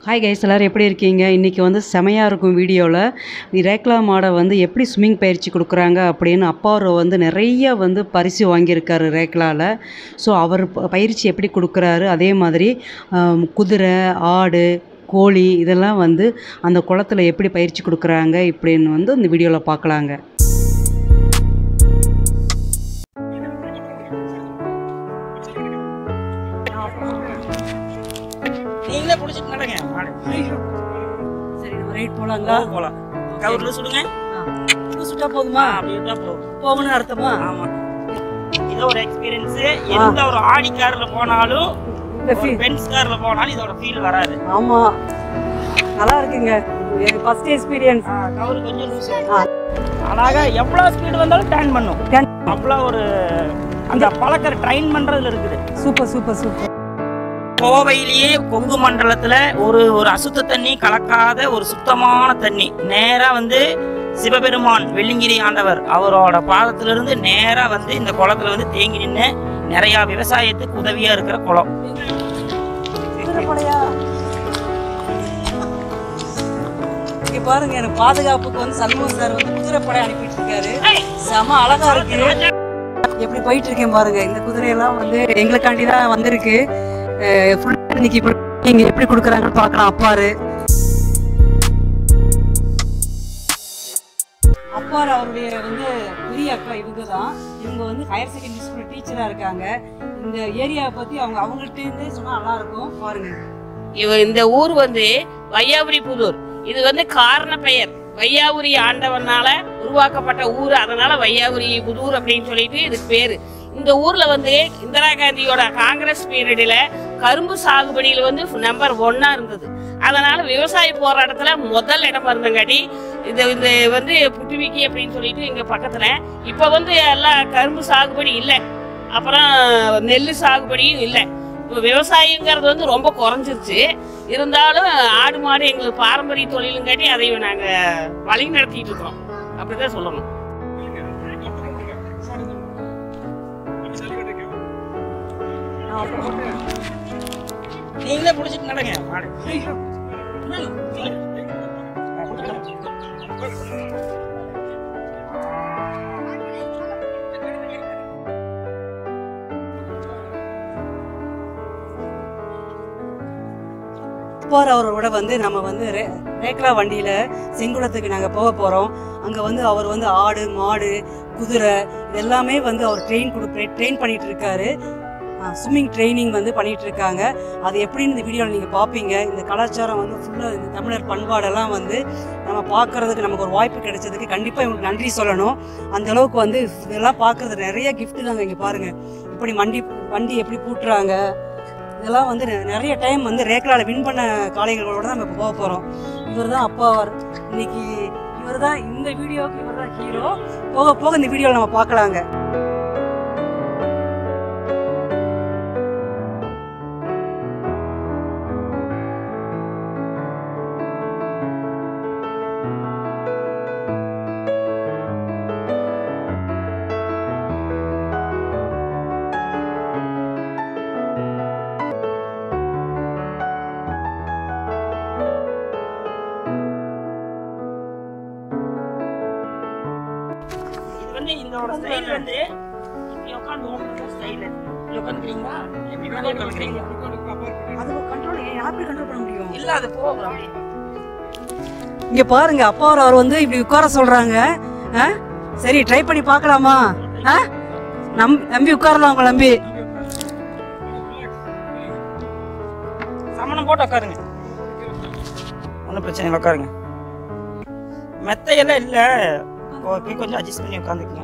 Hi guys எல்லோரும் எப்படி இருக்கீங்க இன்றைக்கி வந்து செமையாக இருக்கும் வீடியோவில் ரேக்லா மாடை வந்து எப்படி ஸ்விம்மிங் பயிற்சி கொடுக்குறாங்க அப்படின்னு அப்பா அவர் வந்து நிறைய வந்து பரிசு வாங்கியிருக்காரு ரேக்லாவில் ஸோ அவர் ப- பயிற்சி எப்படி கொடுக்குறாரு அதே மாதிரி ஆம், குதிரை ஆடு கோழி இதெல்லாம் வந்து அந்த குளத்துல எப்படி பயிற்சி கொடுக்குறாங்க இப்படின்னு வந்து இந்த வீடியோவில் பார்க்கலாங்க நீங்களே புடிச்சிட்டு நடங்க மாடு. சரி நம்ம ரைட் போலாம், போலாம் கவுர்ல சுடுங்க சுட்டா போதுமா ஆ, அப்படி இருந்தா போதும் போகணும்னு அர்த்தமா ஆமா இது ஒரு எக்ஸ்பீரியன்ஸ் எந்த ஒரு ஆடி கார்ல போனாலும் ஒரு பென்ஸ் கார்ல போனாலும் இதோட ஃபீல் வராது ஆமாம் நல்லா இருக்குங்க ஃபஸ்ட் எக்ஸ்பீரியன்ஸ் கவுரு கொஞ்சம் லூஸ் அழகா எவ்வளவு ஸ்பீடு வந்தாலும் டர்ன் பண்ணும் அவ்வளவு ஒரு அந்த பழக்கிற ட்ரைன் பண்றதுல இருக்குது சூப்பர் சூப்பர் சூப்பர் கோவையிலேயே கொங்கு மண்டலத்துல ஒரு ஒரு அசுத்த தண்ணி கலக்காத ஒரு சுத்தமான தண்ணி நேரா வந்து சிவபெருமான் வெள்ளிங்கிரி ஆண்டவர் அவரோட பாதத்திலிருந்து நேரா வந்து இந்த குளத்துல வந்து தேங்கி நின்று நிறைய விவசாயத்துக்கு உதவியா இருக்கிற குளம் இங்க பாருங்க எனக்கு பாதுகாப்புக்கு வந்து சண்முகம் சார் வந்து குதிரைப்படை அனுப்பிட்டு இருக்காரு செம அழகா இருக்கு எப்படி போயிட்டு இருக்கேன் பாருங்க இந்த குதிரையெல்லாம் வந்து எங்களுக்காண்டி தான் வந்திருக்கு அஹ் full இன்னைக்கு இப்படி நீங்க எப்படி கொடுக்குறாங்கன்னு பார்க்கலாம் அப்பாரு அப்பார் அவருடைய வந்து பெரிய அக்கா இவங்க தான் இவங்க வந்து ஹையர் செகண்டரி ஸ்கூல் டீச்சரா இருக்காங்க இந்த ஏரியாவை பத்தி அவங்க அவங்கள்ட்ட இருந்தே சொன்னா நல்லா இருக்கும் பாருங்க இவ இந்த ஊர் வந்து வையாபுரி புதூர் இது வந்து காரண பெயர் வையாபுரி ஆண்டவனால உருவாக்கப்பட்ட ஊர் அதனால வையாபுரி புதூர் அப்படின்னு சொல்லிட்டு இதுக்கு பேரு இந்த ஊர்ல வந்து இந்திரா காந்தியோட காங்கிரஸ் பீரியட்ல கரும்பு சாகுபடியில வந்து நம்பர் ஒன்னா இருந்தது அதனால விவசாய போராட்டத்துல முதல் இடம் இருந்தங்காட்டி இது இந்த வந்து புட்டுவிக்கி அப்படின்னு சொல்லிட்டு இங்க பக்கத்துல இப்ப வந்து எல்லாம் கரும்பு சாகுபடி இல்லை அப்புறம் நெல் சாகுபடியும் இல்லை இப்போ விவசாயங்கிறது வந்து ரொம்ப குறைஞ்சிருச்சு இருந்தாலும் ஆடு மாடு எங்களுக்கு பாரம்பரிய தொழிலுங்காட்டி அதை நாங்கள் வழி நடத்திட்டு இருக்கோம் அப்படிதான் சொல்லணும் நீங்களே புடிச்சிட்டு நடங்க மாடு அப்பார் அவரோட வந்து நம்ம வந்து ரே- ரேக்லா வண்டியில செங்குளத்துக்கு நாங்க போக போறோம் அங்க வந்து அவர் வந்து ஆடு மாடு குதிரை இது எல்லாமே வந்து அவர் ட்ரெயின் கொடு ட்ரெயின் பண்ணிட்டு இருக்காரு ஸ்விம்மிங் ட்ரைனிங் வந்து பண்ணிட்டு இருக்காங்க அது எப்படின்னு இந்த வீடியோவில் நீங்கள் பார்ப்பீங்க இந்த கலாச்சாரம் வந்து ஃபுல்லாக இந்த தமிழர் பண்பாடெல்லாம் வந்து நம்ம பார்க்கறதுக்கு நமக்கு ஒரு வாய்ப்பு கிடைச்சதுக்கு கண்டிப்பாக இவங்களுக்கு நன்றி சொல்லணும் அந்த அளவுக்கு வந்து இதெல்லாம் பார்க்கறது நிறைய gift தாங்க இங்கே பாருங்க இப்படி வண்டி வண்டி எப்படி பூட்டுறாங்க இதெல்லாம் வந்து நெ- நிறைய டைம் வந்து ரேக்லால வின் பண்ண காளைகளோட தான் நம்ம இப்போ போக போகிறோம் இவர் தான் அப்பா அவர் இன்னைக்கு இவர் தான் இந்த வீடியோவுக்கு இவர் தான் ஹீரோ போக போக இந்த வீடியோவில் நம்ம பார்க்கலாங்க இது வந்து இதோட ஸ்டைல் வந்து இப்படி உட்காந்து ஓடுற ஸ்டைல் இப்படி உட்காந்துக்கிறீங்களா எப்படி மேலே உட்காந்துக்கிறீங்களா அது கண்ட்ரோல் எப்படி கண்ட்ரோல் பண்ண முடியும் இல்ல அது போகும் அப்படியே இங்க பாருங்க அப்பா அவர் அவர் வந்து இப்படி உட்கார சொல்றாங்க ஆ? சரி ட்ரை பண்ணி பார்க்கலாமா ஆ? நம் நம்பி உட்காரலாம் உங்களை நம்பி சமணம் போட்டு உட்காருங்க ஒன்றும் பிரச்சனை இல்லை உட்காருங்க மெத்தையெல்லாம் இல்லை ஓகே கொஞ்சம் அட்ஜஸ்ட் பண்ணி உட்காந்துக்குங்க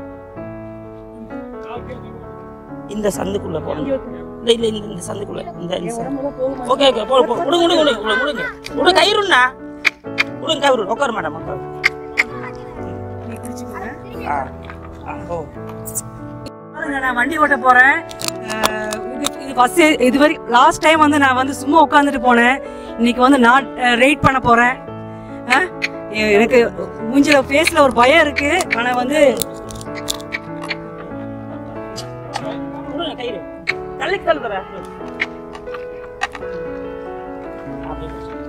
இந்த சந்துக்குள்ள போடுங்க இல்ல இல்ல இந்த இந்த சந்துக்குள்ள இந்த இந்த சந்து. ஓகே ஓகே போ போ விடுங்க விடுங்க விடுங்க விடுங்க விடுங்க விடுங்க கயிறுண்ணா விடுங்க கயிறு உட்காரு மேடம் உட்காரு ஆ ஆ ஓ பாருங்க நான் வண்டி ஓட்ட போறேன் அஹ், இது இது ஃபர்ஸ்ட் இது வரை லாஸ்ட் டைம் வந்து நான் வந்து சும்மா உட்காந்துட்டு போனேன் இன்னைக்கு வந்து நான் ரைட் பண்ண போறேன் அஹ், எ- எனக்கு மூஞ்சில ஃபேஸ்ல ஒரு பயம் இருக்கு ஆனா வந்து விடுங்க கயிறு தள்ளி தள்ளுற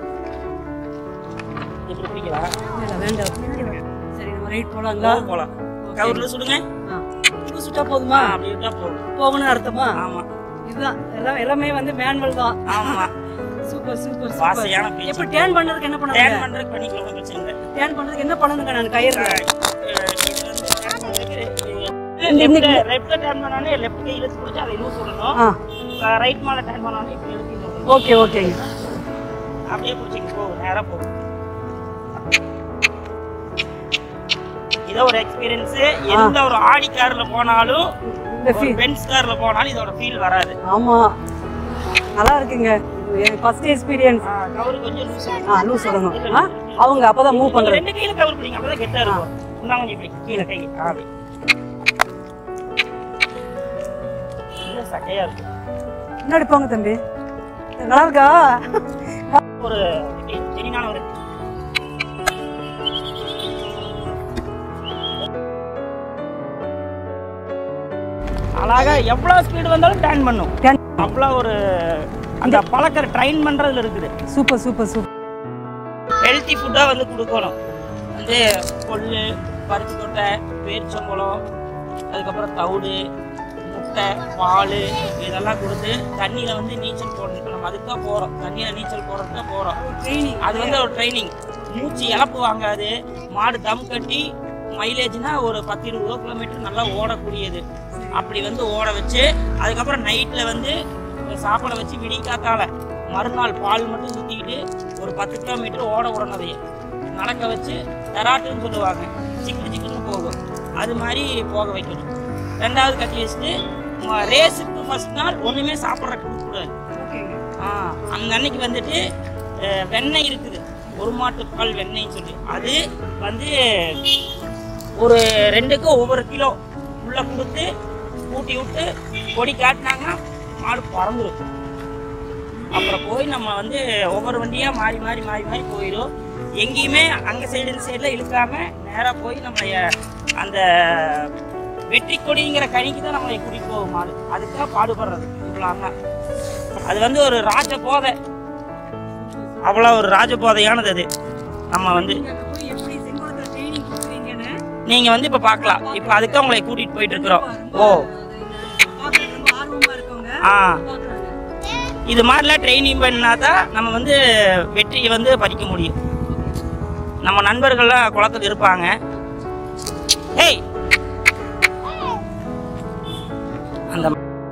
இப்படி பிடிக்கலாம் இல்ல, வேண்டாம் சரி நம்ம ரைட் போலாங்களா போகலாம் கவுர்ல சுடுங்க ஆ. இது சுட்டா போதுமா ஆ, அப்படி விட்டா போதும் போகணும்னு அர்த்தமா ஆமா இதுதான் எல்லாம் எல்லாமே வந்து மேனுவல் தான் ஆமா சூப்பர் சூப்பர் சூப்பர் வாசையான பேச்சு எப்ப டேன் பண்றதுக்கு என்ன டேன் பண்ணுங்க பண்றதுக்கு பண்ணிக்கலாம் பிரச்சனை இல்லை டேன் பண்றதுக்கு என்ன பண்ணுங்க நான் கயிறு லெஃப்ட் லெஃப்ட் டர்ன் பண்ணானே லெஃப்ட் கை இழுத்து பிடிச்சு அதை இன்னும் சொல்லணும் ஆ ரைட் மேல டர்ன் பண்ணானே இப்படி இழுத்து இன்னும் சொல்லணும். ஓகே ஓகேங்க அப்படியே பிடிச்சிங்க போகும் நேரா போகும் இதோ ஒரு எக்ஸ்பீரியன்ஸ் எந்த ஒரு ஆடி கார்ல போனாலும் இந்த ஒரு ஃபீல் பென்ஸ் கார்ல போனாலும் இதோட ஃபீல் வராது ஆமா நல்லா இருக்குங்க ஃபர்ஸ்ட் எக்ஸ்பீரியன்ஸ் கவுரு கொஞ்சம் லூஸ் ஆ லூஸ் சொல்லணும் ஆ அவங்க அப்பதான் மூவ் பண்றது ரெண்டு கையில கவர் பிடிங்க அப்பதான் கெட்டா இருக்கும் இன்னும் கொஞ்சம் இப்படி கீழே கை ஆ, அப்படி இல்ல சக்கையா இருக்கும் முன்னாடி போங்க தம்பி நல்லா இருக்கா ஒரு செடினான ஒரு அழகா எவ்வளவு ஸ்பீடு வந்தாலும் டேன் பண்ணும் Turn. அவ்வளோ ஒரு அந்த பழக்கிற ட்ரைன் பண்றதுல இருக்குது சூப்பர் சூப்பர் சூப்பர் ஹெல்த்தி ஃபுட்டாக வந்து கொடுக்கணும் வந்து கொள்ளு பருத்தி கொட்டை பேரிச்சம்பழம் அதுக்கப்புறம் தவிடு முட்டை பால் இதெல்லாம் கொடுத்து தண்ணியில் வந்து நீச்சல் போடணும் இப்போ நம்ம அதுக்கு தான் போகிறோம் தண்ணியில் நீச்சல் போடுறதுக்கு தான் போகிறோம் ட்ரைனிங் அது வந்து ஒரு ட்ரைனிங் மூச்சு இழப்பு வாங்காது மாடு தம் கட்டி மைலேஜ்னா ஒரு பத்து இருபது கிலோமீட்டர் நல்லா ஓடக்கூடியது அப்படி வந்து ஓட வச்சு அதுக்கப்புறம் நைட்டில் வந்து சாப்பாடை வச்சு விடிக்காத்தால மறுநாள் பால் மட்டும் சுற்றிக்கிட்டு ஒரு பத்து கிலோமீட்டர் ஓட விடணும் நடக்க வச்சு தெராட்டுன்னு சொல்லுவாங்க சிக்கு சிக்குன்னு போகும் அது மாதிரி போக வைக்கணும் ரெண்டாவது கட்டி வச்சுட்டு ரேஸுக்கு ஃபர்ஸ்ட் நாள் ஒன்றுமே சாப்பிட்ற கொடுக்கக்கூடாது ஆ அந்த அன்னைக்கு வந்துட்டு அஹ், வெண்ணெய் இருக்குது ஒரு மாட்டு பால் வெண்ணெய்ன்னு சொல்லி அது வந்து ஒரு ரெண்டுக்கு ஒவ்வொரு கிலோ உள்ள கொடுத்து கூட்டி விட்டு கொடி காட்டினாங்கன்னா மாடு பறந்துடும் அப்புறம் போய் நம்ம வந்து ஒவ்வொரு வண்டியா மாறி மாறி மாறி மாறி போயிடும் எங்கேயுமே அங்க சைடு இந்த சைடில் இழுக்காம நேரா போய் நம்ம அஹ், அந்த வெற்றி கொடிங்கிற கனிக்கு தான் நம்ம கூட்டிட்டு போகும் மாடு அதுக்காக பாடுபடுறது இவ்வளோ அது வந்து ஒரு ராஜ போதை அவ்வளோ ஒரு ராஜ போதையானது அது நம்ம வந்து எப்படி செங்கோலத்துல ட்ரைனிங் கொடுக்குறீங்கன்னு நீங்க வந்து இப்ப பார்க்கலாம் இப்ப அதுக்கு உங்களை கூட்டிட்டு போயிட்டு இருக்கிறோம் ஓ பார்க்கறதுக்கு ரொம்ப ஆர்வமா இருக்கவங்க ஆ பார்க்கறாங்க. இது மாதிரிலாம் ட்ரைனிங் பண்ணா தான் நம்ம வந்து வெற்றியை வந்து பறிக்க முடியும் நம்ம நண்பர்கள்லாம் குளத்துல இருப்பாங்க ஏய் அந்த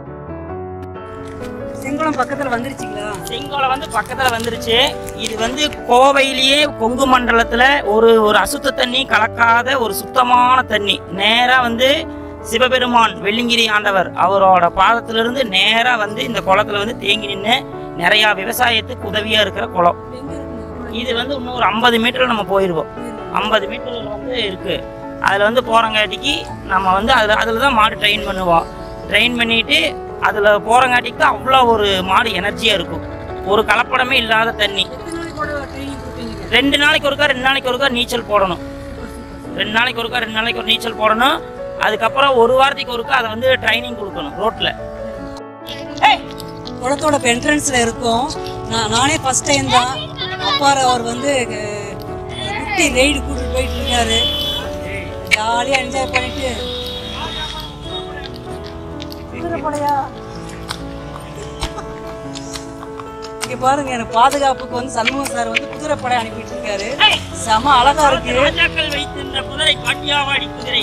செங்கோலம் பக்கத்துல வந்துருச்சுங்களா செங்கோலை வந்து பக்கத்துல வந்துருச்சு இது வந்து கோவையிலேயே கொங்கு மண்டலத்துல ஒரு ஒரு அசுத்த தண்ணி கலக்காத ஒரு சுத்தமான தண்ணி நேரா வந்து சிவபெருமான் வெள்ளிங்கிரி ஆண்டவர் அவரோட பாதத்திலிருந்து நேரா வந்து இந்த குளத்துல வந்து தேங்கி நின்று நிறைய விவசாயத்துக்கு உதவியா இருக்கிற குளம் எங்க இருக்குங்க இது வந்து இன்னும் ஒரு ஐம்பது மீட்டர் நம்ம போயிடுவோம் ஐம்பது மீட்டர் வந்து இருக்கு அதில் வந்து போகிறங்காட்டிக்கு நம்ம வந்து அதில் அதில் தான் மாடு ட்ரெயின் பண்ணுவோம் ட்ரெயின் பண்ணிட்டு அதில் போகிறங்காட்டிக்கு தான் அவ்வளோ ஒரு மாடு எனர்ஜியாக இருக்கும் ஒரு கலப்படமே இல்லாத தண்ணி எத்தனை நாளைக்கு கூட ட்ரைனிங் கொடுப்பீங்க ரெண்டு நாளைக்கு ஒருக்கா ரெண்டு நாளைக்கு ஒருக்கா நீச்சல் போடணும் ரெண்டு நாளைக்கு ஒருக்கா ரெண்டு நாளைக்கு ஒரு நீச்சல் போடணும் அதுக்கப்புறம் ஒரு வாரத்துக்கு ஒருக்கா அதை வந்து ட்ரைனிங் கொடுக்கணும் ரோட்டில் குளத்தோட என்ட்ரன்ஸ்ல இருக்கும் நான் நானே ஃபர்ஸ்ட் டைம் தான் அப்பார் அவர் வந்து அஹ், குட்டி ரைடு கூட்டிட்டு போயிட்டு இருக்காரு ஜாலியா என்ஜாய் பண்ணிட்டு குதிரைப்படையா இங்க பாருங்க எனக்கு பாதுகாப்புக்கு வந்து சண்முகம் சார் வந்து குதிரைப்படை அனுப்பிட்டு இருக்காரு செம அழகா இருக்கு ராஜாக்கள் வைத்திருந்த குதிரை காட்டியாவாடி குதிரை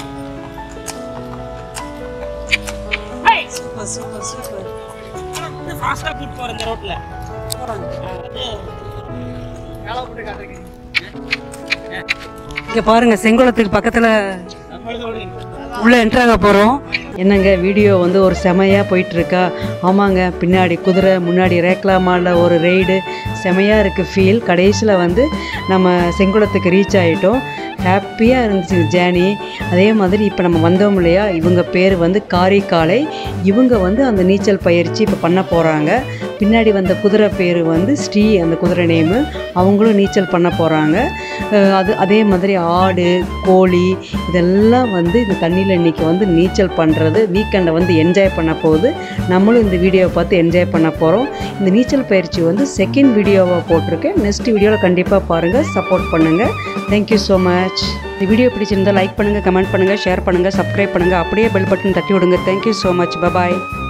ஏய், சூப்பர் சூப்பர் சூப்பர் வந்து ஃபாஸ்ட்டாக கூட்டு போகிற இந்த ரோட்டில் போறாங்க வந்து இங்க பாருங்க செங்குளத்துக்கு பக்கத்துல உள்ள என்ட்ராக போறோம் என்னங்க வீடியோ வந்து ஒரு செமையாக போயிட்டுருக்கா ஆமாங்க பின்னாடி குதிரை முன்னாடி ரேக்லா மாலில் ஒரு ரெய்டு செமையாக இருக்குது ஃபீல் கடைசியில் வந்து நம்ம செங்குளத்துக்கு ரீச் ஆகிட்டோம் ஹாப்பியாக இருந்துச்சு ஜேர்னி அதே மாதிரி இப்போ நம்ம வந்தோம் இல்லையா இவங்க பேர் வந்து காரிக்காலை இவங்க வந்து அந்த நீச்சல் பயிற்சி இப்போ பண்ண போகிறாங்க பின்னாடி வந்த குதிரை பேர் வந்து ஸ்ரீ அந்த குதிரை நேமு அவங்களும் நீச்சல் பண்ண போகிறாங்க அது அதே மாதிரி ஆடு கோழி இதெல்லாம் வந்து இந்த தண்ணியில் இன்றைக்கி வந்து நீச்சல் பண்ணுறது வீக்கெண்டை வந்து என்ஜாய் பண்ண போகுது நம்மளும் இந்த வீடியோவை பார்த்து என்ஜாய் பண்ண போகிறோம் இந்த நீச்சல் பயிற்சி வந்து செகண்ட் வீடியோவாக போட்டிருக்கேன் நெக்ஸ்ட் வீடியோவில் கண்டிப்பாக பாருங்கள் சப்போர்ட் பண்ணுங்கள் தேங்க்யூ ஸோ மச் இந்த வீடியோ பிடிச்சிருந்தால் லைக் பண்ணுங்கள் கமெண்ட் பண்ணுங்கள் ஷேர் பண்ணுங்கள் சப்ஸ்கிரைப் பண்ணுங்கள் அப்படியே பெல் பட்டன் தட்டி விடுங்க தேங்க்யூ ஸோ மச் பபாய்